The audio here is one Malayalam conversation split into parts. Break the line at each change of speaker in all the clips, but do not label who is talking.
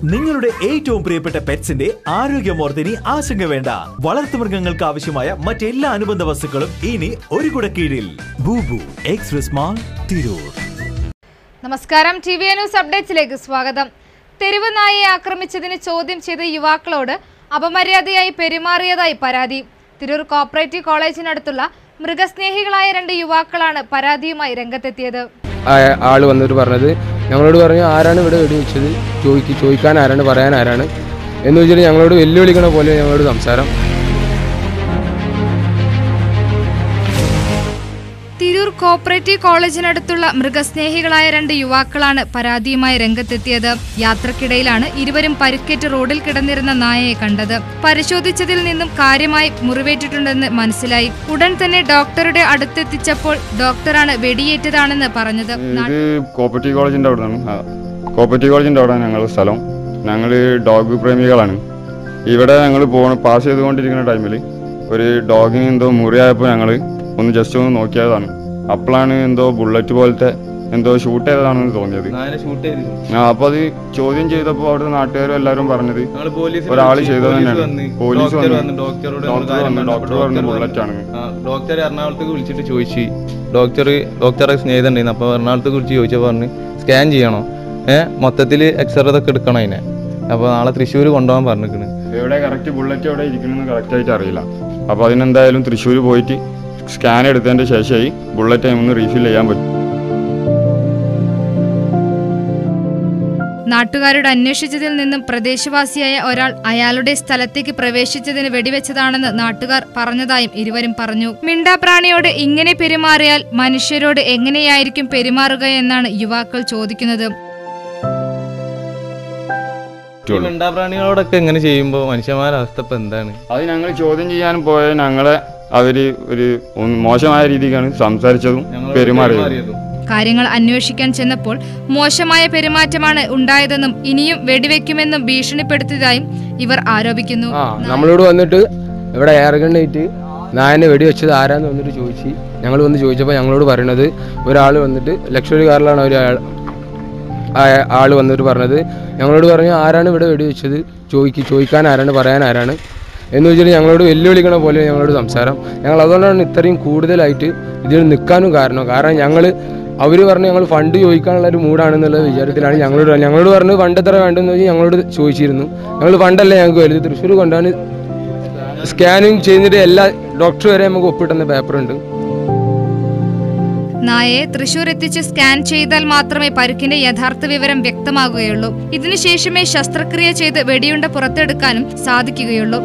നിങ്ങളുടെ ഏറ്റവും പ്രിയപ്പെട്ട പെറ്റ്സിന്റെ ആരോഗ്യമോർത്തിനി ആശങ്ക വേണ്ട വളർത്തുമൃഗങ്ങൾക്ക് ആവശ്യമായ മറ്റെല്ലാ അനുബന്ധ വസ്തുക്കളും ഇനി ഒരു കുട കീഴിൽ ബൂബു എക്സ്പ്രസ് മാൾ തിരൂർ
നമസ്കാരം ടി വി ന്യൂസ് അപ്ഡേറ്റ്സിലേക്ക് സ്വാഗതം തെരുവ് നായയെ ആക്രമിച്ചതിന് ചോദ്യം ചെയ്ത യുവാക്കളോട് അപമര്യാദയായി പെരുമാറിയതായി പരാതി തിരൂർ കോപ്പറേറ്റീവ് കോളേജിനടുത്തുള്ള മൃഗസ്നേഹികളായ രണ്ട് യുവാക്കളാണ് പരാതിയുമായി രംഗത്തെത്തിയത്
ആ- ആള് വന്നിട്ട് പറഞ്ഞത് ഞങ്ങളോട് പറഞ്ഞു ആരാണ് ഇവിടെ വെടി വെച്ചത് ചോദിക്ക് ചോദിക്കാൻ ആരാണ് പറയാൻ ആരാണ് എന്ന് വെച്ചിട്ട് ഞങ്ങളോട് വെല്ലുവിളിക്കണ പോലെ ഞങ്ങളോട് സംസാരം
തിരൂർ കോപ്പറേറ്റീവ് കോളേജിനടുത്തുള്ള മൃഗസ്നേഹികളായ രണ്ട് യുവാക്കളാണ് പരാതിയുമായി രംഗത്തെത്തിയത് യാത്രക്കിടയിലാണ് ഇരുവരും പരിക്കേറ്റ് റോഡിൽ കിടന്നിരുന്ന നായയെ കണ്ടത് പരിശോധിച്ചതിൽ നിന്നും കാര്യമായി മുറിവേറ്റിട്ടുണ്ടെന്ന് മനസ്സിലായി ഉടൻ തന്നെ ഡോക്ടറുടെ അടുത്തെത്തിച്ചപ്പോൾ ഡോക്ടറാണ് വെടിയേറ്റതാണെന്ന് പറഞ്ഞത്
ഇത് കോപ്പറേറ്റീവ് കോളേജിൻ്റെ അവിടെ നിന്നാണ് കോപ്പറേറ്റീവ് കോളേജിൻ്റെ അവിടെ ഞങ്ങളുടെ സ്ഥലം ഞങ്ങൾ ഡോഗ് പ്രേമികളാണ് ഇവിടെ ഞങ്ങൾ പോണ പാസ് ചെയ്തുകൊണ്ടിരിക്കുന്ന ടൈമിൽ ഒരു ഡോഗിന് എന്തോ മുറിയായപ്പോൾ ഞങ്ങൾ ഒന്ന് ജസ്റ്റ് ഒന്ന് നോക്കിയതാണ് അപ്പോഴാണ് എന്തോ ബുള്ളറ്റ് പോലത്തെ എന്തോ ഷൂട്ട് ചെയ്തതാണെന്ന് തോന്നിയത്
നായനെ ഷൂട്ട് ചെയ്തു
ആ അപ്പോൾ അത് ചോദ്യം ചെയ്തപ്പോൾ അവിടുത്തെ നാട്ടുകാരും എല്ലാവരും പറഞ്ഞത്
ഞങ്ങൾ പോലീസിനെ
ഒരാൾ
വിളിച്ചു.
ചെയ്തത്
പോലീസ്
തന്നെയാണ്
വന്ന്
പോലീസ്
ഡോക്ടർ
വന്ന്
വന്ന് ഡോക്ടറോട് നമ്മൾ
ഡോക്ടർ
കാര്യം
വന്ന്
പറഞ്ഞു.
ഡോക്ടർ
അപ്പോൾ
പറഞ്ഞു
ഡോക്ടർ
ബുള്ളറ്റ് ആണ്
ആ, ഡോക്ടർ എറണാകുളത്തേക്ക് വിളിച്ചിട്ട് ചോദിച്ചു ഡോക്ടർ ഡോക്ടറെ സ്നേഹിതം ഉണ്ടായിരുന്നു അപ്പോൾ എറണാകുളത്തേക്ക് വിളിച്ച് ചോദിച്ചപ്പോൾ പറഞ്ഞ് സ്കാൻ ചെയ്യണോ ഏഹ് മൊത്തത്തിൽ എക്സ്റേ ഇതൊക്കെ എടുക്കണം അതിനെ അപ്പോൾ നാളെ തൃശ്ശൂർ കൊണ്ടുപോകാൻ പറഞ്ഞിരിക്കണ്
എവിടെ കറക്റ്റ് ബുള്ളറ്റ് എവിടെ ഇരിക്കണമെന്ന് കറക്റ്റ് ആയിട്ട് അറിയില്ല അപ്പോൾ അതിനെന്തായാലും തൃശ്ശൂർ പോയിട്ട് സ്കാൻ എടുത്തതിൻ്റെ ശേഷമായി ബുള്ളറ്റ് ഒന്ന് റീഫിൽ ചെയ്യാൻ പറ്റും
നാട്ടുകാരോട് അന്വേഷിച്ചതിൽ നിന്നും പ്രദേശവാസിയായ ഒരാൾ അയാളുടെ സ്ഥലത്തേക്ക് പ്രവേശിച്ചതിന് വെടിവെച്ചതാണെന്ന് നാട്ടുകാർ പറഞ്ഞതായും ഇരുവരും പറഞ്ഞു മിണ്ടാപ്രാണിയോട് ഇങ്ങനെ പെരുമാറിയാൽ മനുഷ്യരോട് എങ്ങനെയായിരിക്കും പെരുമാറുക എന്നാണ് യുവാക്കൾ ചോദിക്കുന്നത്
ഈ മിണ്ടാപ്രാണികളോടൊക്കെ എങ്ങനെ ചെയ്യുമ്പോൾ മനുഷ്യന്മാരുടെ അവസ്ഥ ഇപ്പം എന്താണ്
അത് ഞങ്ങൾ ചോദ്യം ചെയ്യാൻ പോയ ഞങ്ങളെ അവർ ഒരു ഒന്ന് മോശമായ രീതിക്കാണ് സംസാരിച്ചതും
ഞങ്ങളോട്
പെരുമാറിയതും
പെരുമാറിയതും.
കാര്യങ്ങൾ അന്വേഷിക്കാൻ ചെന്നപ്പോൾ മോശമായ പെരുമാറ്റമാണ് ഉണ്ടായതെന്നും ഇനിയും വെടിവെക്കുമെന്നും ഭീഷണിപ്പെടുത്തിയതായും ഇവർ ആരോപിക്കുന്നു
ആ നമ്മളോട് വന്നിട്ട് ഇവിടെ എയർഗണ്ണായിട്ട് നായനെ വെടി വെച്ചത് ആരാന്ന് വന്നിട്ട് ചോദിച്ചു ഞങ്ങൾ വന്ന് ചോദിച്ചപ്പോൾ ഞങ്ങളോട് പറയണത് ഒരാൾ വന്നിട്ട് ലക്ഷറി കാറിലാണ് ഒരു ആൾ വന്നിട്ട് പറഞ്ഞത് ഞങ്ങളോട് പറഞ്ഞു ആരാണ് ഇവിടെ വെടി വെച്ചത് ചോദിക്ക് ചോദിക്കാൻ ആരാണ് പറയാൻ ആരാണ് എന്ന് വെച്ചിട്ട് ഞങ്ങളോട് വെല്ലുവിളിക്കണ പോലെ ഞങ്ങളോട് സംസാരം ഞങ്ങൾ അതുകൊണ്ടാണ് ഇത്രയും കൂടുതലായിട്ട് ഇതിൽ നിൽക്കാനും കാരണം കാരണം ഞങ്ങൾ അവർ പറഞ്ഞ് ഞങ്ങൾ ഫണ്ട് ചോദിക്കാനുള്ള ഒരു മൂടാണെന്നുള്ള വിചാരത്തിലാണ് ഞങ്ങളോട് പറഞ്ഞത്. ഞങ്ങളോട് പറഞ്ഞ് ഫണ്ട് എത്ര വേണ്ടെന്ന് വെച്ച് ഞങ്ങളോട് ചോദിച്ചിരുന്നു ഞങ്ങൾ ഫണ്ടല്ലേ ഞങ്ങൾക്ക് വലുത് തൃശ്ശൂർ കൊണ്ടാണ് സ്കാനിങ് ചെയ്തിട്ട് എല്ലാ ഡോക്ടർ വരെ നമുക്ക് ഒപ്പിട്ടുന്ന പേപ്പറുണ്ട്
നായയെ തൃശൂർ എത്തിച്ച് സ്കാൻ ചെയ്താൽ മാത്രമേ പരുക്കിന്റെ യഥാർത്ഥ വിവരം വ്യക്തമാകുകയുള്ളൂ ഇതിനുശേഷമേ ശസ്ത്രക്രിയ ചെയ്ത് വെടിയുണ്ട പുറത്തെടുക്കാനും സാധിക്കുകയുള്ളൂ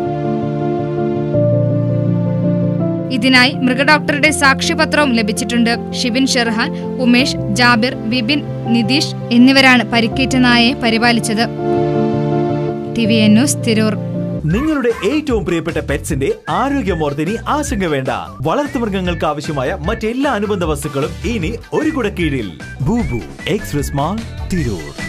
ഇതിനായി മൃഗഡോക്ടറുടെ സാക്ഷ്യപത്രവും ലഭിച്ചിട്ടുണ്ട് ഷിബിൻ ഷെർഹാൻ ഉമേഷ് ജാബിർ വിപിൻ നിതീഷ് എന്നിവരാണ് പരിക്കേറ്റ നായയെ പരിപാലിച്ചത് T V N news Tirur
നിങ്ങളുടെ ഏറ്റവും പ്രിയപ്പെട്ട പെറ്റ്സിന്റെ ആരോഗ്യമോർത്തിനി ആശങ്ക വേണ്ട വളർത്തുമൃഗങ്ങൾക്ക് ആവശ്യമായ മറ്റെല്ലാ അനുബന്ധ വസ്തുക്കളും ഇനി ഒരു കുട കീഴിൽ ബൂബു എക്സ്പ്രസ് മാൾ തിരൂർ